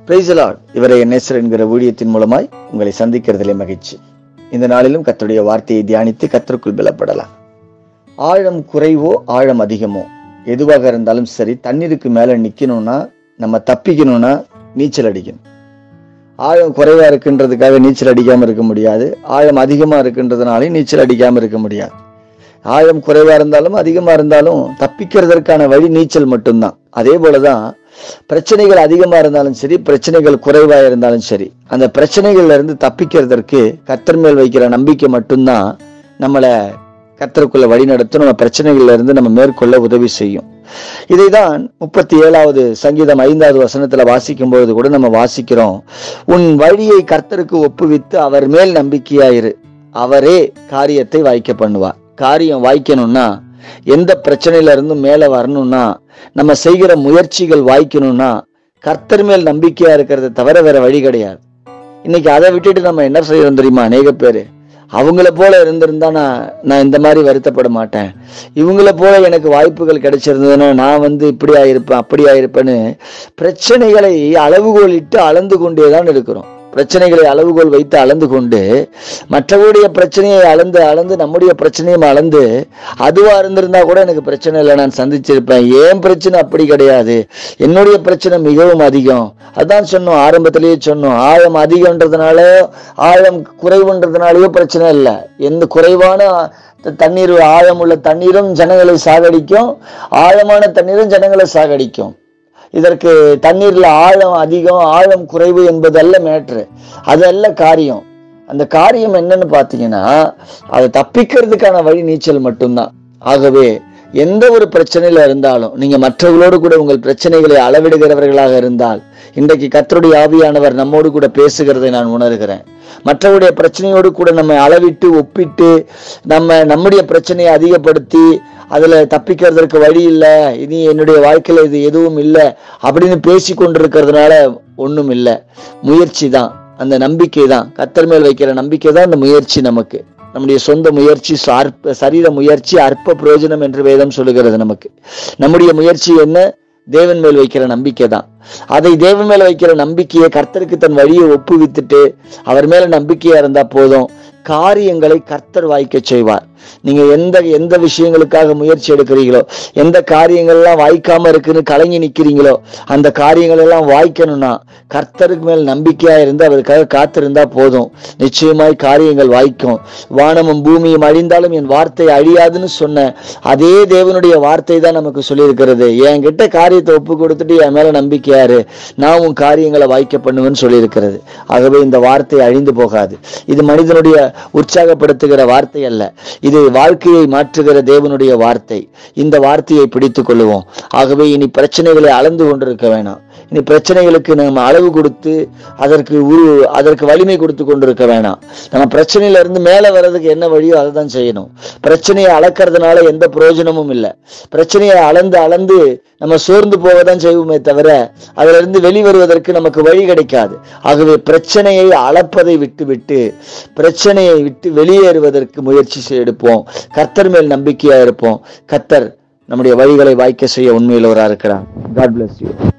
பிரைசலாட் இவரை என்எஸ்ஆர் என்கிற ஊழியத்தின் மூலமாய் உங்களை சந்திக்கிறதிலே மகிழ்ச்சி இந்த நாளிலும் கர்த்தருடைய வார்த்தையை தியானித்து கத்தருக்குள் பலப்படலாம் ஆழம் குறைவோ ஆழம் அதிகமோ எதுவாக இருந்தாலும் சரி தண்ணீருக்கு மேல நிக்கணும்னா நம்ம தப்பிக்கணும்னா நீச்சல் அடிக்கணும் ஆழம் குறைவா இருக்குன்றதுக்காக நீச்சல் அடிக்காம இருக்க முடியாது ஆழம் அதிகமா இருக்குன்றதுனாலையும் நீச்சல் அடிக்காம இருக்க முடியாது ஆழம் குறைவா இருந்தாலும் அதிகமா இருந்தாலும் தப்பிக்கிறதற்கான வழி நீச்சல் மட்டும்தான் அதே போலதான் பிரச்சனைகள் அதிகமா இருந்தாலும் சரி பிரச்சனைகள் குறைவா இருந்தாலும் சரி அந்த பிரச்சனைகள்ல இருந்து தப்பிக்கிறதற்கு கத்தர் மேல் வைக்கிற நம்பிக்கை மட்டும்தான் நம்மளை கத்தருக்குள்ள வழி நடத்தும் நம்ம பிரச்சனைகள்ல இருந்து நம்ம மேற்கொள்ள உதவி செய்யும் இதைதான் முப்பத்தி ஏழாவது சங்கீதம் ஐந்தாவது வசனத்துல வாசிக்கும் பொழுது கூட நம்ம வாசிக்கிறோம் உன் வழியை கர்த்தருக்கு ஒப்புவித்து அவர் மேல் நம்பிக்கையாயிரு அவரே காரியத்தை வாய்க்க பண்ணுவார் காரியம் வாய்க்கணும்னா எந்த பிரச்சனையில இருந்தும் மேல வரணும்னா நம்ம செய்கிற முயற்சிகள் வாய்க்கணும்னா கர்த்தர் மேல் நம்பிக்கையா இருக்கிறத தவிர வேற வழி கிடையாது இன்னைக்கு அதை விட்டுட்டு நம்ம என்ன செய்யறோம் தெரியுமா அநேக பேரு அவங்கள போல இருந்திருந்தா நான் நான் இந்த மாதிரி வருத்தப்பட மாட்டேன் இவங்கள போல எனக்கு வாய்ப்புகள் கிடைச்சிருந்ததுன்னா நான் வந்து இப்படி ஆயிருப்பேன் அப்படி ஆயிருப்பேன்னு பிரச்சனைகளை அளவுகோலிட்டு அளந்து கொண்டே தான் இருக்கிறோம் பிரச்சனைகளை அளவுகோல் வைத்து அளந்து கொண்டு மற்றவருடைய பிரச்சனையை அளந்து அளந்து நம்முடைய பிரச்சனையும் அளந்து அதுவா இருந்திருந்தா கூட எனக்கு பிரச்சனை இல்லை நான் சந்திச்சிருப்பேன் ஏன் பிரச்சனை அப்படி கிடையாது என்னுடைய பிரச்சனை மிகவும் அதிகம் அதான் சொன்னோம் ஆரம்பத்திலேயே சொன்னோம் ஆழம் அதிகம்ன்றதுனால ஆழம் குறைவுன்றதுனாலயோ பிரச்சனை இல்லை எந்த குறைவான தண்ணீர் ஆழம் உள்ள தண்ணீரும் ஜனங்களை சாகடிக்கும் ஆழமான தண்ணீரும் ஜனங்களை சாகடிக்கும் இதற்கு தண்ணீர்ல ஆழம் அதிகம் ஆழம் குறைவு என்பதல்ல மேட்ரு அதல்ல காரியம் அந்த காரியம் என்னன்னு பாத்தீங்கன்னா அதை தப்பிக்கிறதுக்கான வழி நீச்சல் மட்டும்தான் ஆகவே எந்த ஒரு பிரச்சனையில இருந்தாலும் நீங்க மற்றவர்களோடு கூட உங்கள் பிரச்சனைகளை அளவிடுகிறவர்களாக இருந்தால் இன்றைக்கு கத்தருடைய ஆவியானவர் நம்மோடு கூட பேசுகிறதை நான் உணர்கிறேன் மற்றவருடைய பிரச்சனையோடு கூட நம்ம அளவிட்டு ஒப்பிட்டு நம்ம நம்முடைய பிரச்சனையை அதிகப்படுத்தி அதுல தப்பிக்கிறதுக்கு வழி இல்லை இனி என்னுடைய வாழ்க்கையில இது எதுவும் இல்லை அப்படின்னு பேசி கொண்டிருக்கிறதுனால ஒண்ணும் இல்லை முயற்சி தான் அந்த நம்பிக்கை தான் கத்தர் மேல் வைக்கிற நம்பிக்கை தான் அந்த முயற்சி நமக்கு நம்முடைய சொந்த முயற்சி அற்ப சரீர முயற்சி அற்ப பிரயோஜனம் என்று வேதம் சொல்லுகிறது நமக்கு நம்முடைய முயற்சி என்ன தேவன் மேல் வைக்கிற நம்பிக்கை தான் அதை தேவன் மேல வைக்கிற நம்பிக்கையை கர்த்தருக்கு தன் வழியை ஒப்புவித்துட்டு அவர் மேல நம்பிக்கையா இருந்தா போதும் காரியங்களை கர்த்தர் வாய்க்க செய்வார் நீங்க எந்த எந்த விஷயங்களுக்காக முயற்சி எடுக்கிறீங்களோ எந்த காரியங்கள்லாம் வாய்க்காம இருக்குன்னு கலங்கி நிக்கிறீங்களோ அந்த காரியங்கள் எல்லாம் வாய்க்கணும்னா கர்த்தருக்கு மேல் நம்பிக்கையா இருந்து அவருக்காக காத்திருந்தா போதும் நிச்சயமாய் காரியங்கள் வாய்க்கும் வானமும் பூமியும் அழிந்தாலும் என் வார்த்தை அழியாதுன்னு சொன்ன அதே தேவனுடைய வார்த்தை தான் நமக்கு சொல்லியிருக்கிறது என்கிட்ட காரியத்தை ஒப்பு கொடுத்துட்டு என் மேல நம்பிக்கையாரு நான் உன் காரியங்களை வாய்க்க பண்ணுவேன்னு சொல்லியிருக்கிறது ஆகவே இந்த வார்த்தை அழிந்து போகாது இது மனிதனுடைய உற்சாகப்படுத்துகிற வார்த்தை அல்ல இது வாழ்க்கையை மாற்றுகிற தேவனுடைய வார்த்தை இந்த வார்த்தையை பிடித்துக் கொள்ளுவோம் ஆகவே இனி பிரச்சனைகளை அளந்து கொண்டிருக்க வேணாம் இனி பிரச்சனைகளுக்கு நம்ம அளவு கொடுத்து அதற்கு உரு அதற்கு வலிமை கொடுத்து கொண்டிருக்க வேணாம் நம்ம பிரச்சனையில இருந்து மேல வர்றதுக்கு என்ன வழியோ அதை தான் செய்யணும் பிரச்சனையை அளக்கிறதுனால எந்த பிரயோஜனமும் இல்லை பிரச்சனையை அளந்து அளந்து நம்ம சோர்ந்து போக தான் செய்வோமே தவிர அதுல இருந்து வெளிவருவதற்கு நமக்கு வழி கிடைக்காது ஆகவே பிரச்சனையை அளப்பதை விட்டு விட்டு பிரச்சனையை விட்டு வெளியேறுவதற்கு முயற்சி எடுப்போம் கர்த்தர் மேல் நம்பிக்கையா இருப்போம் கர்த்தர் நம்முடைய வழிகளை வாய்க்க செய்ய உண்மையில் இருக்கிறார் காட் பிளஸ் யூ